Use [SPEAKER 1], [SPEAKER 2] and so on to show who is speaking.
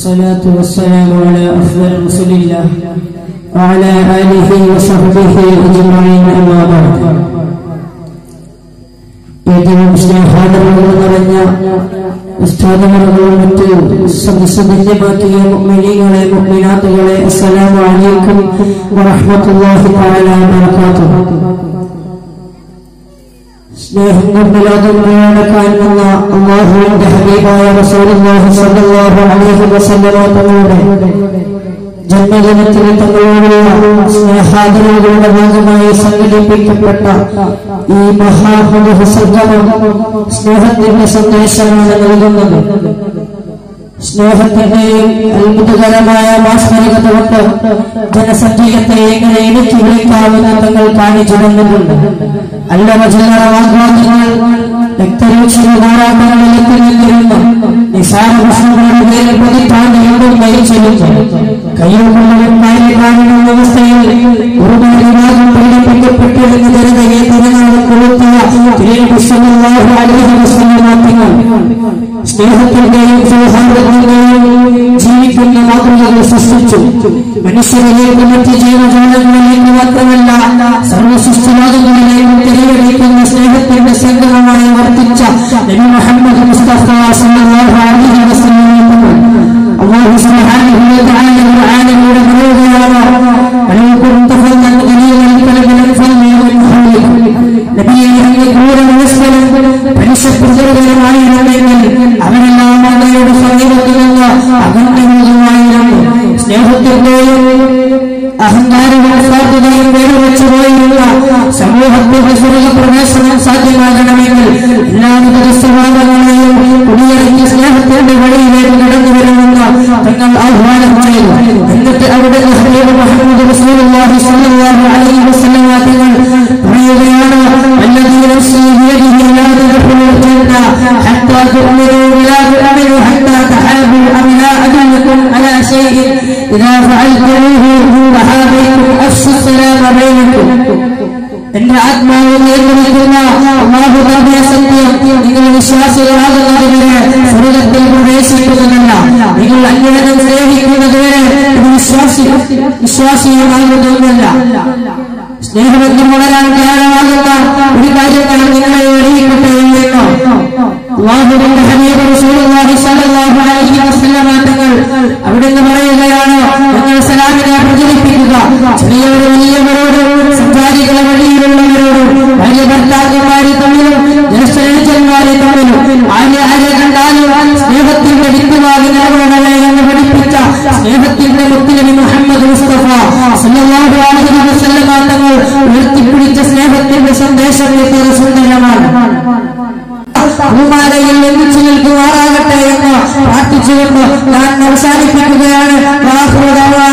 [SPEAKER 1] الصلاة والسلام على أفضل رسول الله وعلى آله وصحبه أجمعين أما بعد ഏറ്റവും സ്നേഹാദരവുകൾ നിറഞ്ഞ ഉസ്താദമറുകളും മറ്റ് സദസ്സുമാക്കിയ മുഅ്മിനീങ്ങളെ മുഅ്മിനാത്തുകളെ അസ്സലാമു അലൈക്കും വറഹ്മത്തുള്ളാഹി തആല വബറകാതുഹു സ്നേഹം കൊണ്ട് ലോകം മുഴുവനക്കാൻ വന്ന അള്ളാഹുവിന്റെ ഹബീബായ റസൂലുള്ളാഹി സ്വല്ലല്ലാഹു അലൈഹി വസല്ലമ തങ്ങളുടെ ജന്മദിനത്തിൽ തങ്ങളോടുള്ള സ്നേഹാദരവുകളുടെ ഭാഗമായി സംഘടിപ്പിക്കപ്പെട്ട ഈ മഹാമനുഹ സംഗമം സ്നേഹത്തിന്റെ സന്ദേശമാണ് നൽകുന്നത് സ്നേഹത്തിന്റെയും അത്ഭുതകരമായ മാസ്മരികത കൊണ്ട് ജനസംഖ്യത്തെ എങ്ങനെ ഇടുക്കി വിളിക്കാമെന്ന് തങ്ങൾ കാണിച്ചു തന്നിട്ടുണ്ട് അല്ലറ ചില്ലറ വാഗ്വാദങ്ങൾ രക്തരൂക്ഷിത പോരാട്ടങ്ങളിൽ എത്തി നിന്നിരുന്ന നിസാര പ്രശ്നങ്ങളുടെ പേരിൽ പതിറ്റാണ്ടുകളും നയിച്ചിരുന്നു കയ്യൊന്നുള്ളവൻ കാര്യം കാണുന്ന വ്യവസ്ഥയിൽ ഒരുപാട് വിഭാഗം പീഡിപ്പിക്കപ്പെട്ടിരുന്ന ജനതയെ തിരഞ്ഞെടുപ്പ് കൊളുത്തിയ തിരുവിശ്വനാഹു അലഹി വസ്ലമാത്യങ്ങൾ സ്നേഹത്തിന്റെയും സൗഹാർദ്ദത്തിന്റെയും ജീവിക്കുന്ന മാതൃകകൾ സൃഷ്ടിച്ചു മനുഷ്യരിലേക്ക് മറ്റ് ജീവജാലങ്ങളിലേക്ക് മാത്രമല്ല സർവസൃഷ്ടിവാദങ്ങളിലേക്കും തിരികടിക്കുന്ന സ്നേഹത്തിന്റെ സംഗമമായി വർത്തിച്ച നബി മുഹമ്മദ് മുസ്തഫ സല്ലല്ലാഹു അലൈഹി വസല്ലം അല്ലാഹു സുബ്ഹാനഹു വ തആല ഖുർആനിലൂടെ പറയുകയാണ് വലൗ കുൻത ഫല്ലൻ ഖലീലൽ ഖൽബി ലൻഫല്ലു മിൻ ഹൗലിക് നബിയെ അങ്ങ് ക്രൂരമനസ്കനും മനുഷ്യപ്രചോദനമായിരുന്നെങ്കിൽ അവരെല്ലാം അങ്ങയുടെ സമീപത്തിൽ നിന്ന് അകന്നിരുന്നതുമായിരുന്നു സ്നേഹത്തിന്റെയും അഹങ്കാരവും സാധ്യതയും വേറുവെച്ചു പോയുള്ള സമൂഹത്തിന്റെ സ്വർഗ പ്രവേശനം സാധ്യമാകണമെങ്കിൽ എല്ലാവിധ സ്വഭാവങ്ങളെയും കുടിയിറക്കി സ്നേഹത്തിന്റെ വഴിയിലേക്ക് കടന്നു വരുമെന്ന് തങ്ങൾ ആഹ്വാനം ചെയ്തു എന്നിട്ട് അവിടെ ഹബീബ് മുഹമ്മദ് റസൂലുള്ളാഹി സ്വല്ലല്ലാഹു അലൈഹി വസല്ലം തങ്ങൾ പറയുകയാണ് والذي نفسي بيده لا تدخلوا الجنة حتى تؤمنوا ولا تؤمنوا حتى تحابوا أم لا أدلكم على شيء إذا فعلتموه وحابيتم أفشوا السلام بينكم എന്റെ ആത്മാവ് നിയന്ത്രിക്കുന്ന അള്ളാഹു തന്റെ സത്യം നിങ്ങൾ വിശ്വാസികളാകുന്നതുവരെ സ്വർഗത്തിൽ പ്രവേശിക്കുന്നതല്ല നിങ്ങൾ അന്യനം സ്നേഹിക്കുന്നതുവരെ ഇത് വിശ്വാസി വിശ്വാസിയുമാകുന്നതല്ല സ്നേഹബന്ധം വളരാൻ കാരണമാകുന്ന ഒരു കാര്യം ഞാൻ നിങ്ങളെ അറിയിക്കട്ടെ എന്നോ അള്ളാഹുവിന്റെ ഹബീബ് റസൂലുള്ളാഹി സ്വല്ലല്ലാഹു അലൈഹി വസല്ലം തങ്ങൾ അവിടുന്ന് പറയുകയാണ് നിങ്ങൾ സലാമിനെ പ്രചരിപ്പിക്കുക ചെറിയവർ വലിയവരോട് സഞ്ചാരികളെ വഴിയിലുള്ളവരോടും ഭാര്യ ഭർത്താക്കന്മാരെ തമ്മിലും ജ്യേഷ്ഠന്മാരെ തമ്മിലും ആരെ ആരെ കണ്ടാലും സ്നേഹത്തിന്റെ വിത്തുവാകി നിലകൊള്ളണമേ എന്ന് പഠിപ്പിച്ച സ്നേഹത്തിന്റെ മുത്തുനബി മുഹമ്മദ് മുസ്തഫ സല്ലല്ലാഹു അലൈഹി വസല്ലം തങ്ങൾ ഉയർത്തിപ്പിടിച്ച സ്നേഹത്തിന്റെ സന്ദേശം എത്ര സുന്ദരമാണ് ഭൂമാലയിൽ ഒന്നിച്ചു നിൽക്കുമാറാകട്ടെ എന്ന് പ്രാർത്ഥിച്ചുകൊണ്ട് ഞാൻ അവസാനിപ്പിക്കുകയാണ്